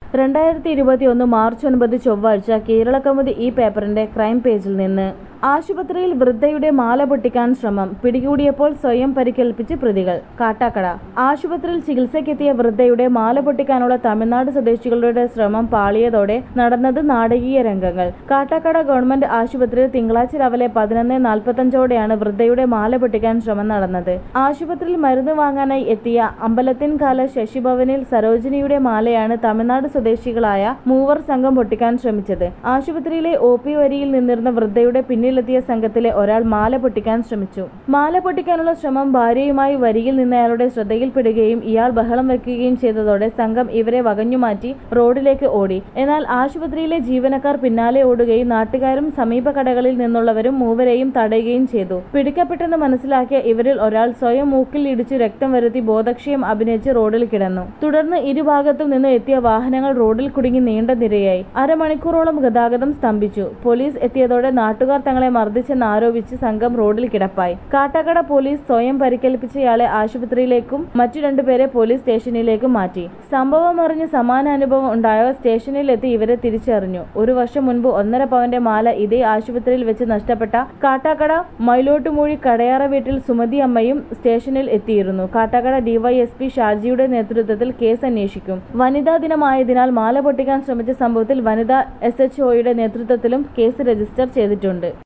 രണ്ടായിരത്തി ഇരുപത്തിയൊന്ന് മാർച്ച് ഒൻപത് ചൊവ്വാഴ്ച കേരളകൗമുദി ഈ പേപ്പറിന്റെ ക്രൈം പേജിൽ നിന്ന് ആശുപത്രിയിൽ വൃദ്ധയുടെ മാല പൊട്ടിക്കാൻ ശ്രമം പിടികൂടിയപ്പോൾ സ്വയം പരിക്കേൽപ്പിച്ച് പ്രതികൾ കാട്ടാക്കട ആശുപത്രിയിൽ ചികിത്സയ്ക്കെത്തിയ വൃദ്ധയുടെ മാല പൊട്ടിക്കാനുള്ള തമിഴ്നാട് സ്വദേശികളുടെ ശ്രമം പാളിയതോടെ നടന്നത് നാടകീയ രംഗങ്ങൾ കാട്ടാക്കട ഗവൺമെന്റ് ആശുപത്രിയിൽ തിങ്കളാഴ്ച രാവിലെ പതിനൊന്ന് നാൽപ്പത്തഞ്ചോടെയാണ് വൃദ്ധയുടെ മാല പൊട്ടിക്കാൻ ശ്രമം നടന്നത് ആശുപത്രിയിൽ മരുന്ന് വാങ്ങാനായി എത്തിയ അമ്പലത്തിൻകാല ശശിഭവനിൽ സരോജിനിയുടെ മാലയാണ് തമിഴ്നാട് സ്വദേശികളായ മൂവർ സംഘം പൊട്ടിക്കാൻ ശ്രമിച്ചത് ആശുപത്രിയിലെ ഒ പി വരിയിൽ നിന്നിരുന്ന വൃദ്ധയുടെ പിന്നിലെത്തിയ സംഘത്തിലെ ഒരാൾ മാല പൊട്ടിക്കാൻ ശ്രമിച്ചു മാല പൊട്ടിക്കാനുള്ള ശ്രമം ഭാര്യയുമായി വരിയിൽ നിന്നയാളുടെ ശ്രദ്ധയിൽപ്പെടുകയും ഇയാൾ ബഹളം വെക്കുകയും ചെയ്തതോടെ സംഘം ഇവരെ വകഞ്ഞുമാറ്റി റോഡിലേക്ക് ഓടി എന്നാൽ ആശുപത്രിയിലെ ജീവനക്കാർ പിന്നാലെ ഓടുകയും നാട്ടുകാരും സമീപ കടകളിൽ നിന്നുള്ളവരും മൂവരെയും തടയുകയും ചെയ്തു പിടിക്കപ്പെട്ടെന്ന് മനസ്സിലാക്കിയ ഇവരിൽ ഒരാൾ സ്വയം മൂക്കിൽ ഇടിച്ചു രക്തം വരുത്തി ബോധക്ഷയം അഭിനയിച്ച് റോഡിൽ കിടന്നു തുടർന്ന് ഇരുഭാഗത്തും നിന്ന് എത്തിയ വാഹനങ്ങൾ റോഡിൽ കുടുങ്ങി നീണ്ട നിരയായി അരമണിക്കൂറോളം ഗതാഗതം സ്തംഭിച്ചു പോലീസ് എത്തിയതോടെ നാട്ടുകാർ തങ്ങളെ മർദ്ദിച്ചെന്നാരോപിച്ച് സംഘം റോഡിൽ കിടപ്പായി കാട്ടാക്കട പോലീസ് സ്വയം പരിക്കേൽപ്പിച്ചയാളെ ആശുപത്രിയിലേക്കും മറ്റു രണ്ടുപേരെ പോലീസ് സ്റ്റേഷനിലേക്കും മാറ്റി സംഭവം അറിഞ്ഞ് സമാന അനുഭവം ഉണ്ടായ സ്റ്റേഷനിലെത്തി ഇവരെ തിരിച്ചറിഞ്ഞു ഒരു വർഷം മുൻപ് ഒന്നര പവന്റെ മാല ഇതേ ആശുപത്രിയിൽ വെച്ച് നഷ്ടപ്പെട്ട കാട്ടാക്കട മൈലോട്ടുമൂഴി കടയാറ വീട്ടിൽ സുമതി അമ്മയും സ്റ്റേഷനിൽ എത്തിയിരുന്നു കാട്ടാക്കട ഡിവൈഎസ്പി ഷാജിയുടെ നേതൃത്വത്തിൽ കേസ് അന്വേഷിക്കും വനിതാ ദിനമായതിനാൽ മാല പൊട്ടിക്കാൻ ശ്രമിച്ച സംഭവത്തിൽ വനിതാ എസ് എച്ച് ഒയുടെ നേതൃത്വത്തിലും കേസ് രജിസ്റ്റർ ചെയ്തിട്ടുണ്ട്